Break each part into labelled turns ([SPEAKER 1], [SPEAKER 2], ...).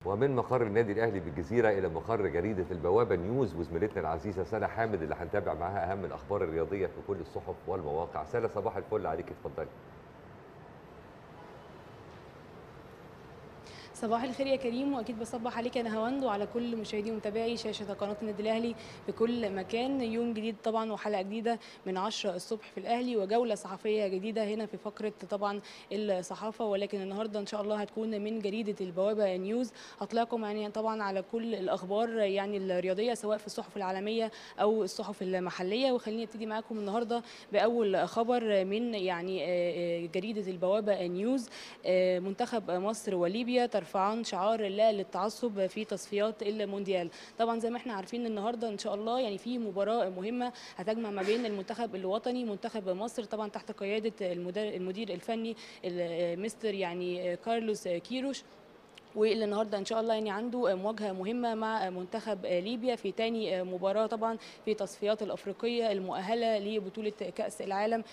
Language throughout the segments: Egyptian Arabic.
[SPEAKER 1] ومن مقر النادي الاهلي بالجزيره الى مقر جريده البوابه نيوز وزميلتنا العزيزه سنه حامد اللي هنتابع معاها اهم الاخبار الرياضيه في كل الصحف والمواقع سنه صباح الفل عليك اتفضلي
[SPEAKER 2] صباح الخير يا كريم واكيد بصبح عليك انا هوند وعلى كل مشاهدي ومتابعي شاشه قناه النادي الاهلي في كل مكان يوم جديد طبعا وحلقه جديده من 10 الصبح في الاهلي وجوله صحفيه جديده هنا في فقره طبعا الصحافه ولكن النهارده ان شاء الله هتكون من جريده البوابه نيوز هطلعكم يعني طبعا على كل الاخبار يعني الرياضيه سواء في الصحف العالميه او الصحف المحليه وخليني ابتدي معاكم النهارده باول خبر من يعني جريده البوابه نيوز منتخب مصر وليبيا ترفعان شعار لا للتعصب في تصفيات المونديال طبعا زي ما احنا عارفين النهارده ان شاء الله يعني في مباراه مهمه هتجمع ما بين المنتخب الوطني منتخب مصر طبعا تحت قياده المدير الفني مستر يعني كارلوس كيروش واللي النهارده ان شاء الله يعني عنده مواجهه مهمه مع منتخب ليبيا في تاني مباراه طبعا في تصفيات الافريقيه المؤهله لبطوله كاس العالم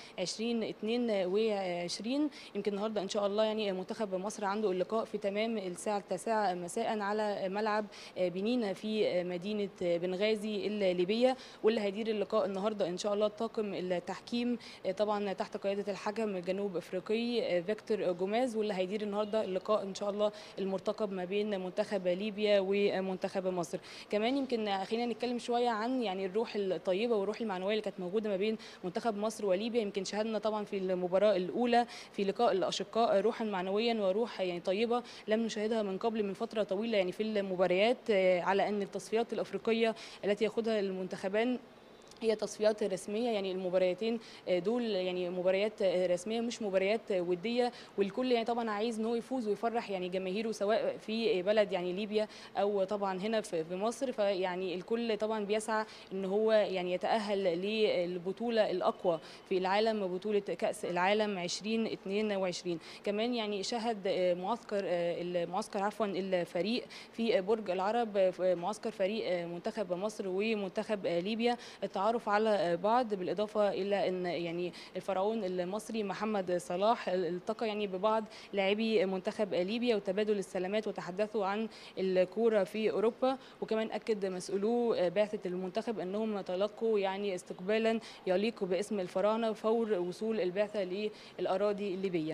[SPEAKER 2] 2022 يمكن النهارده ان شاء الله يعني منتخب مصر عنده اللقاء في تمام الساعه التاسعه مساء على ملعب بنين في مدينه بنغازي الليبيه واللي هيدير اللقاء النهارده ان شاء الله طاقم التحكيم طبعا تحت قياده الحكم الجنوب افريقي فيكتور جوماز واللي هيدير النهارده اللقاء ان شاء الله المرتقب ما بين منتخب ليبيا ومنتخب مصر كمان يمكن خلينا نتكلم شويه عن يعني الروح الطيبه والروح المعنويه اللي كانت موجوده ما بين منتخب مصر وليبيا يمكن شاهدنا طبعا في المباراه الاولى في لقاء الاشقاء روحا معنويا وروح يعني طيبه لم نشاهدها من قبل من فتره طويله يعني في المباريات على ان التصفيات الافريقيه التي ياخذها المنتخبان هي تصفيات رسميه يعني المباريتين دول يعني مباريات رسميه مش مباريات وديه والكل يعني طبعا عايز ان هو يفوز ويفرح يعني جماهيره سواء في بلد يعني ليبيا او طبعا هنا في مصر فيعني الكل طبعا بيسعى ان هو يعني يتاهل للبطوله الاقوى في العالم بطوله كاس العالم 2022 كمان يعني شهد معسكر المعسكر عفوا الفريق في برج العرب معسكر فريق منتخب مصر ومنتخب ليبيا التعرف التعرف على بعض بالاضافه الى ان يعني الفرعون المصري محمد صلاح التقى يعني ببعض لاعبي منتخب ليبيا وتبادل السلامات وتحدثوا عن الكوره في اوروبا وكمان اكد مسؤولو بعثه المنتخب انهم تلقوا يعني استقبالا يليق باسم الفراعنه فور وصول البعثه للاراضي الليبيه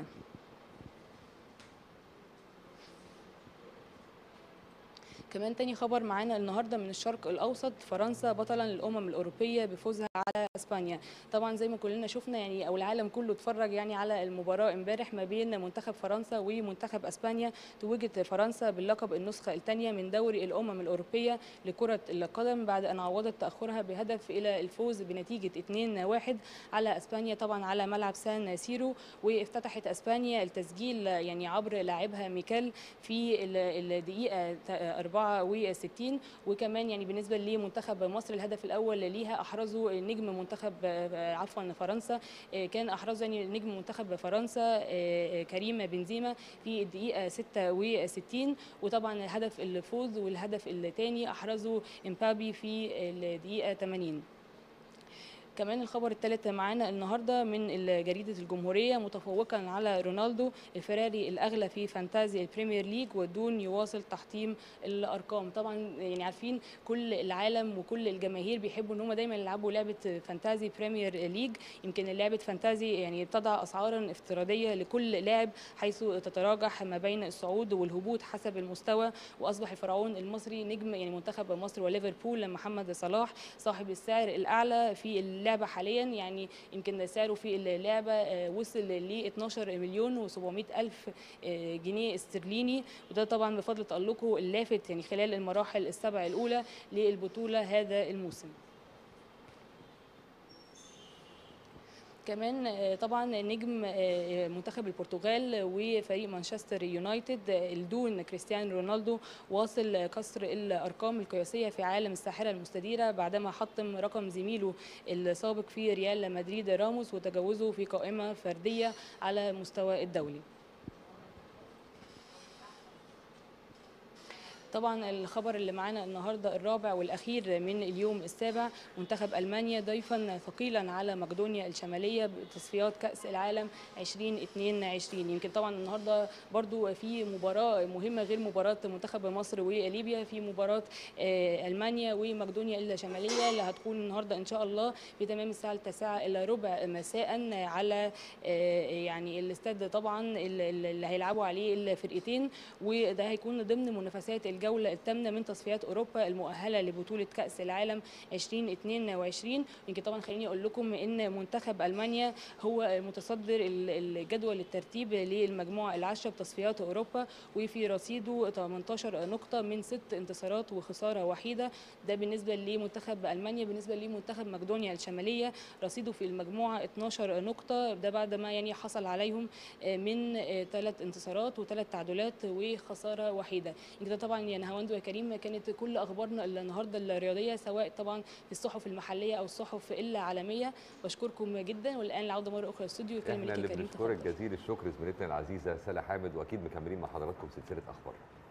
[SPEAKER 2] كمان تاني خبر معانا النهارده من الشرق الاوسط فرنسا بطلا للامم الاوروبيه بفوزها على اسبانيا طبعا زي ما كلنا شفنا يعني او العالم كله اتفرج يعني على المباراه امبارح ما بين منتخب فرنسا ومنتخب اسبانيا توجت فرنسا باللقب النسخه الثانيه من دوري الامم الاوروبيه لكره القدم بعد ان عوضت تاخرها بهدف الى الفوز بنتيجه 2-1 على اسبانيا طبعا على ملعب سان سيرو وافتتحت اسبانيا التسجيل يعني عبر لاعبها ميكال في الدقيقه 64 وكمان يعني بالنسبه لمنتخب مصر الهدف الاول ليها احرزه نجم منتخب عفوا فرنسا كان احرزه يعني نجم منتخب فرنسا كريم بنزيما في الدقيقه 66 وطبعا الهدف الفوز والهدف الثاني احرزه امبابي في الدقيقه 80 كمان الخبر الثالث معانا النهارده من جريده الجمهوريه متفوقا على رونالدو الفراري الاغلى في فانتازي البريمير ليج ودون يواصل تحطيم الارقام طبعا يعني عارفين كل العالم وكل الجماهير بيحبوا ان هم دايما يلعبوا لعبه فانتازي بريمير ليج يمكن لعبه فانتازي يعني بتضع اسعارا افتراضيه لكل لاعب حيث تتراجح ما بين الصعود والهبوط حسب المستوى واصبح الفرعون المصري نجم يعني منتخب مصر وليفربول محمد صلاح صاحب السعر الاعلى في اللعبه حاليا يعني يمكن سعره في اللعبه وصل ل 12 مليون و700 الف جنيه استرليني وده طبعا بفضل تالقه اللافت يعني خلال المراحل السبع الاولى للبطوله هذا الموسم كمان طبعا نجم منتخب البرتغال وفريق مانشستر يونايتد الدون كريستيانو رونالدو واصل كسر الارقام القياسيه في عالم الساحره المستديره بعدما حطم رقم زميله السابق في ريال مدريد راموس وتجاوزه في قائمه فرديه على مستوى الدولي طبعا الخبر اللي معانا النهارده الرابع والاخير من اليوم السابع منتخب المانيا ضيفا ثقيلا على مقدونيا الشماليه بتصفيات كاس العالم 2022 يمكن طبعا النهارده برضو في مباراه مهمه غير مباراه منتخب مصر وليبيا في مباراه آه، المانيا ومقدونيا الشماليه اللي هتكون النهارده ان شاء الله بتمام الساعه التاسعه الا ربع مساء على آه، يعني الاستاد طبعا اللي اللي هيلعبوا عليه الفرقتين وده هيكون ضمن منافسات الجوله الثامنه من تصفيات اوروبا المؤهله لبطوله كاس العالم 2022 يمكن طبعا خليني اقول لكم ان منتخب المانيا هو متصدر ال- الجدول الترتيب للمجموعه العاشره بتصفيات اوروبا وفي رصيده 18 نقطه من ست انتصارات وخساره وحيده ده بالنسبه لمنتخب المانيا بالنسبه لمنتخب مقدونيا الشماليه رصيده في المجموعه 12 نقطه ده بعد ما يعني حصل عليهم من ثلاث انتصارات وثلاث تعادلات وخساره وحيده يمكن ده طبعا يا نهاوند ويا كريم كانت كل اخبارنا النهارده الرياضيه سواء طبعا في الصحف المحليه او الصحف العالميه بشكركم جدا والان العوده مره اخرى للاستوديو والكلمه
[SPEAKER 1] احنا
[SPEAKER 2] ليك
[SPEAKER 1] اللي
[SPEAKER 2] يا كريم
[SPEAKER 1] بنشكرك
[SPEAKER 2] تفضل.
[SPEAKER 1] جزيل الشكر زميلتنا العزيزه سلا حامد واكيد مكملين مع حضراتكم سلسله اخبار